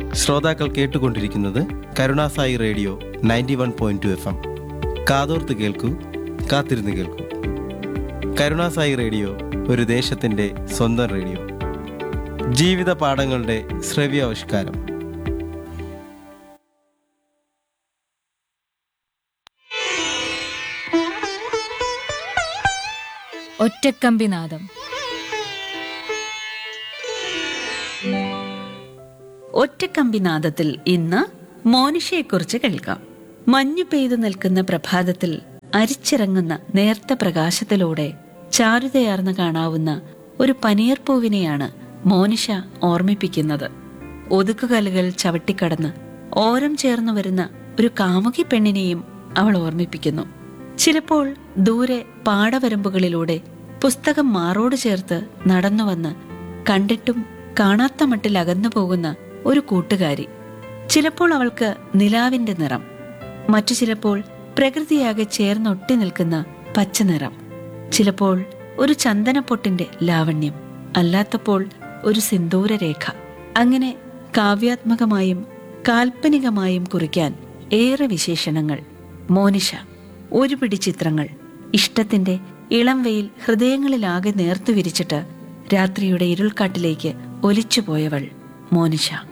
ശ്രോതാക്കൾ കേട്ടുകൊണ്ടിരിക്കുന്നത് Karunasai radio ninety one point two F M കാതോർത്ത് കേൾക്കൂ കാത്തിരുന്ന് കേൾക്കൂ കരുണാസായി റേഡിയോ ഒരു ദേശത്തിൻ്റെ സ്വന്തം റേഡിയോ ജീവിത പാഠങ്ങളുടെ ശ്രവ്യാവിഷ്കാരം ഒറ്റക്കമ്പിനാദം ഒറ്റക്കമ്പിനാദത്തിൽ ഇന്ന് മോനിഷയെക്കുറിച്ച് കേൾക്കാം മഞ്ഞു പെയ്തു നിൽക്കുന്ന പ്രഭാതത്തിൽ അരിച്ചിറങ്ങുന്ന നേർത്ത പ്രകാശത്തിലൂടെ ചാരുതയാർന്ന് കാണാവുന്ന ഒരു പനീർപ്പൂവിനെയാണ് മോനിഷ ഓർമ്മിപ്പിക്കുന്നത് ഒതുക്കുകലുകൾ ചവിട്ടിക്കടന്ന് ഓരം ചേർന്നു വരുന്ന ഒരു കാമുകി പെണ്ണിനെയും അവൾ ഓർമ്മിപ്പിക്കുന്നു ചിലപ്പോൾ ദൂരെ പാടവരമ്പുകളിലൂടെ പുസ്തകം മാറോട് ചേർത്ത് നടന്നുവന്ന് കണ്ടിട്ടും കാണാത്ത മട്ടിൽ അകന്നു പോകുന്ന ഒരു കൂട്ടുകാരി ചിലപ്പോൾ അവൾക്ക് നിലാവിന്റെ നിറം മറ്റു ചിലപ്പോൾ പ്രകൃതിയാകെ ചേർന്നൊട്ടി നിൽക്കുന്ന പച്ച നിറം ചിലപ്പോൾ ഒരു ചന്ദനപ്പൊട്ടിന്റെ ലാവണ്യം അല്ലാത്തപ്പോൾ ഒരു സിന്ദൂരരേഖ അങ്ങനെ കാവ്യാത്മകമായും കാൽപ്പനികമായും കുറിക്കാൻ ഏറെ വിശേഷണങ്ങൾ മോനിഷ ഒരു പിടി ചിത്രങ്ങൾ ഇഷ്ടത്തിന്റെ ഇളം വെയിൽ ഹൃദയങ്ങളിലാകെ നേർത്തു വിരിച്ചിട്ട് രാത്രിയുടെ ഇരുൾക്കാട്ടിലേക്ക് ഒലിച്ചുപോയവൾ മോനിഷ